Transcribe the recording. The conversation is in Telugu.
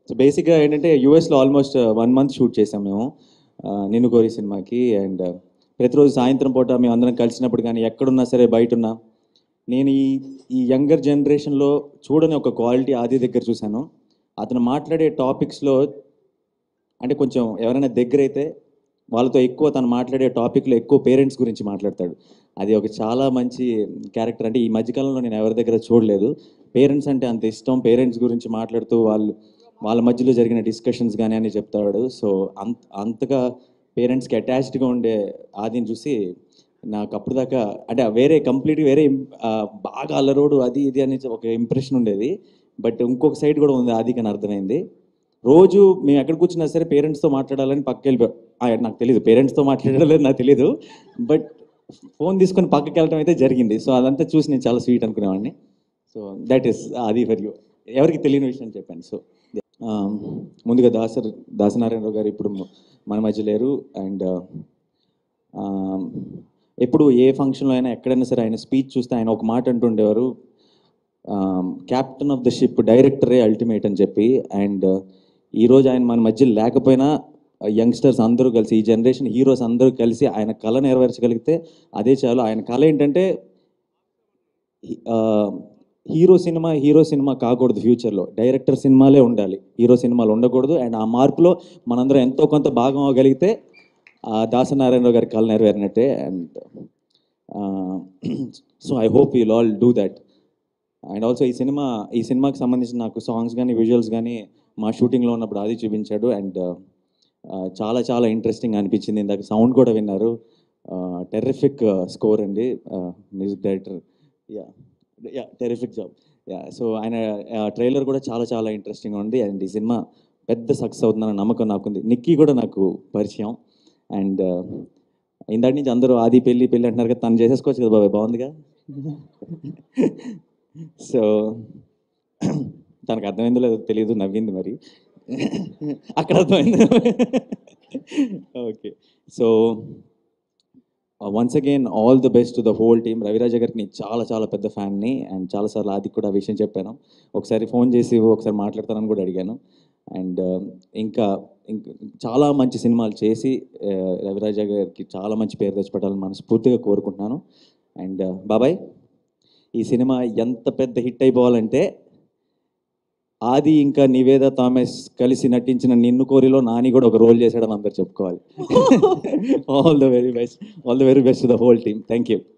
సో బేసిక్గా ఏంటంటే యూఎస్లో ఆల్మోస్ట్ వన్ మంత్ షూట్ చేసాం మేము ఆ, నిన్ను కోరి సినిమాకి అండ్ ప్రతిరోజు సాయంత్రం పూట మేము అందరం కలిసినప్పుడు కానీ ఎక్కడున్నా సరే బయట ఉన్నా నేను ఈ ఈ యంగర్ జనరేషన్లో చూడని ఒక క్వాలిటీ ఆది దగ్గర చూశాను అతను మాట్లాడే టాపిక్స్లో అంటే కొంచెం ఎవరైనా దగ్గర అయితే వాళ్ళతో ఎక్కువ తను మాట్లాడే టాపిక్లో ఎక్కువ పేరెంట్స్ గురించి మాట్లాడతాడు అది ఒక చాలా మంచి క్యారెక్టర్ అంటే ఈ మధ్యకాలంలో నేను ఎవరి దగ్గర చూడలేదు పేరెంట్స్ అంటే అంత ఇష్టం పేరెంట్స్ గురించి మాట్లాడుతూ వాళ్ళు వాళ్ళ మధ్యలో జరిగిన డిస్కషన్స్ కానీ అని చెప్తాడు సో అంత అంతగా పేరెంట్స్కి అటాచ్డ్గా ఉండే ఆదిని చూసి నాకు అప్పుడు దాకా అంటే వేరే కంప్లీట్ వేరే ఆ, బాగా అల్లరోడు అది ఇది అని ఒక ఇంప్రెషన్ ఉండేది బట్ ఇంకొక సైడ్ కూడా ఉంది ఆదికి అని అర్థమైంది రోజు మేము ఎక్కడ కూర్చున్నా సరే పేరెంట్స్తో మాట్లాడాలని పక్కకి వెళ్ళిపో ఆ, నాకు తెలియదు పేరెంట్స్తో మాట్లాడలేదు నాకు తెలియదు బట్ ఫోన్ తీసుకొని పక్కకి వెళ్ళడం అయితే జరిగింది సో అదంతా చూసి నేను చాలా స్వీట్ అనుకునేవాడిని సో దట్ ఈస్ అది ఫర్ యూ ఎవరికి తెలియని విషయం చెప్పాను సో ముందుగా దాసర్ దాసనారాయణరావు గారు ఇప్పుడు మన మధ్య లేరు అండ్ ఎప్పుడు ఏ ఫంక్షన్లో అయినా ఎక్కడైనా సరే ఆయన స్పీచ్ చూస్తే ఆయన ఒక మాట అంటుండేవారు క్యాప్టెన్ ఆఫ్ ద షిప్ డైరెక్టరే అల్టిమేట్ అని చెప్పి అండ్ ఈరోజు ఆయన మన మధ్య లేకపోయినా యంగ్స్టర్స్ అందరూ కలిసి ఈ జనరేషన్ హీరోస్ అందరూ కలిసి ఆయన కళ నెరవేర్చగలిగితే అదే చాలు ఆయన కళ ఏంటంటే హీరో సినిమా హీరో సినిమా కాకూడదు ఫ్యూచర్లో డైరెక్టర్ సినిమాలే ఉండాలి హీరో సినిమాలు ఉండకూడదు అండ్ ఆ మార్పులో మనందరం ఎంతో కొంత భాగం అవ్వగలిగితే ఆ దాసనారాయణరావు గారి కళ నెరవేరినట్టే and so I hope you'll all do that and also ఈ సినిమా ఈ సినిమాకి సంబంధించిన నాకు సాంగ్స్ కానీ విజువల్స్ కానీ మా షూటింగ్లో ఉన్నప్పుడు అది చూపించాడు అండ్ చాలా చాలా ఇంట్రెస్టింగ్ అనిపించింది ఇందాక సౌండ్ కూడా విన్నారు టెర్రిఫిక్ స్కోర్ అండి music director yeah yeah terrific job yeah so ఆయన ట్రైలర్ కూడా చాలా చాలా ఇంట్రెస్టింగ్గా ఉంది అండ్ ఈ సినిమా పెద్ద సక్సెస్ అవుతుందన్న నమ్మకం నాకుంది నిక్కీ కూడా నాకు పరిచయం అండ్ ఇందాటి నుంచి అందరూ ఆది పెళ్ళి పెళ్ళి అంటున్నారు కదా తను చేసేసుకోవచ్చు కదా బాబాయ్ బాగుందిగా సో తనకు అర్థమైందో లేదో తెలియదు నవ్వింది మరి అక్కడ అర్థమైంది okay so once again all the best to the whole team Raviraja గారికి నేను చాలా చాలా పెద్ద ఫ్యాన్ని అండ్ చాలాసార్లు ఆదికి కూడా ఆ విషయం చెప్పాను ఒకసారి ఫోన్ చేసి ఒకసారి మాట్లాడతానని కూడా అడిగాను అండ్ ఇంకా ఇంక చాలా మంచి సినిమాలు చేసి ఆ, రవిరాజ గారికి చాలా మంచి పేరు తెచ్చిపెట్టాలని మనస్ఫూర్తిగా కోరుకుంటున్నాను అండ్ బాబాయ్ ఈ సినిమా ఎంత పెద్ద హిట్ అయిపోవాలంటే ఆది ఇంకా నివేద థామస్ కలిసి నటించిన నిన్ను కోరిలో నాని కూడా ఒక రోల్ చేశాడని అందరు చెప్పుకోవాలి all the very best all the very best the whole team thank you